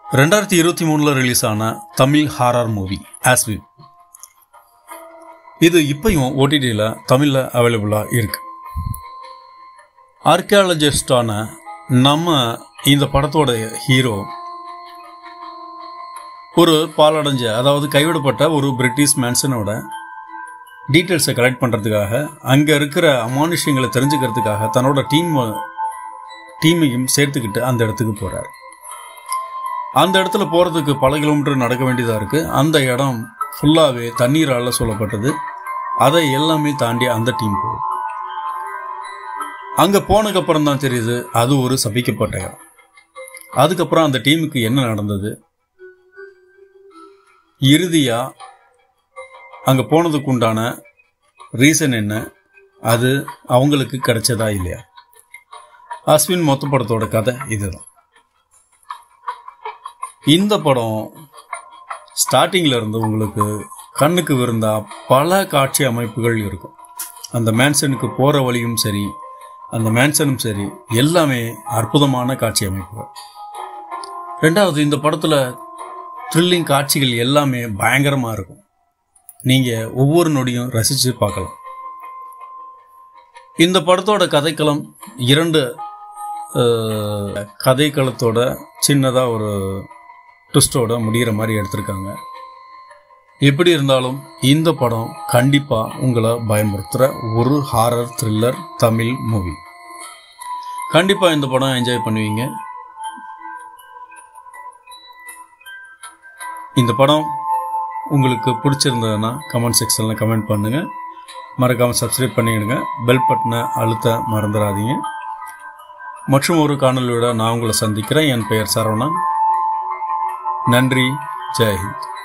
ரெண்டாயிரத்தி இருபத்தி மூணில் ரிலீஸ் ஆன தமிழ் ஹாரர் மூவி ஆஸ்வி இது இப்பயும் ஓடிடியில் தமிழில் அவைலபிளாக இருக்கு ஆர்கியாலஜிஸ்டான நம்ம இந்த படத்தோட ஹீரோ ஒரு பாலடைஞ்ச அதாவது கைவிடப்பட்ட ஒரு பிரிட்டிஷ் மேன்சனோட டீட்டெயில்ஸை கலெக்ட் பண்ணுறதுக்காக அங்கே இருக்கிற அமானுஷ்யங்களை தெரிஞ்சுக்கிறதுக்காக தன்னோட டீம் டீமையும் சேர்த்துக்கிட்டு அந்த இடத்துக்கு போகிறார் அந்த இடத்துல போகிறதுக்கு பல கிலோமீட்டர் நடக்க வேண்டியதாக இருக்குது அந்த இடம் ஃபுல்லாகவே தண்ணீரால் சொல்லப்பட்டது அதை எல்லாமே தாண்டி அந்த டீம் போகுது அங்கே போனதுக்கப்புறம் தான் தெரியுது அது ஒரு சபிக்கப்பட்ட இடம் அதுக்கப்புறம் அந்த டீமுக்கு என்ன நடந்தது இறுதியாக அங்கே போனதுக்கு உண்டான ரீசன் என்ன அது அவங்களுக்கு கிடைச்சதா இல்லையா அஸ்வின் மொத்த படத்தோட கதை இதுதான் இந்த படம் ஸ்டார்டிங்கில் இருந்து உங்களுக்கு கண்ணுக்கு விருந்தா பல காட்சி அமைப்புகள் இருக்கும் அந்த மேன்சனுக்கு போகிற வழியும் சரி அந்த மேன்சனும் சரி எல்லாமே அற்புதமான காட்சி அமைப்புகள் ரெண்டாவது இந்த படத்தில் த்ரில்லிங் காட்சிகள் எல்லாமே பயங்கரமாக இருக்கும் நீங்கள் ஒவ்வொரு நொடியும் ரசித்து பார்க்கலாம் இந்த படத்தோட கதைக்களம் இரண்டு அஹ், கதைக்களத்தோட சின்னதாக ஒரு ட்விஸ்டோட முடிகிற மாதிரி எடுத்திருக்காங்க எப்படி இருந்தாலும் இந்த படம் கண்டிப்பாக உங்களை பயமுறுத்துகிற ஒரு ஹாரர் த்ரில்லர் தமிழ் மூவி கண்டிப்பாக இந்த படம் என்ஜாய் பண்ணுவீங்க இந்த படம் உங்களுக்கு பிடிச்சிருந்ததுன்னா கமெண்ட் செக்ஷனில் கமெண்ட் பண்ணுங்கள் மறக்காமல் சப்ஸ்கிரைப் பண்ணிடுங்க பெல் பட்டனை அழுத்த மறந்துடாதீங்க மற்றும் ஒரு காணொலியோட நான் உங்களை சந்திக்கிறேன் என் பெயர் சரவணன் நன்றி ஜெயஹிந்த்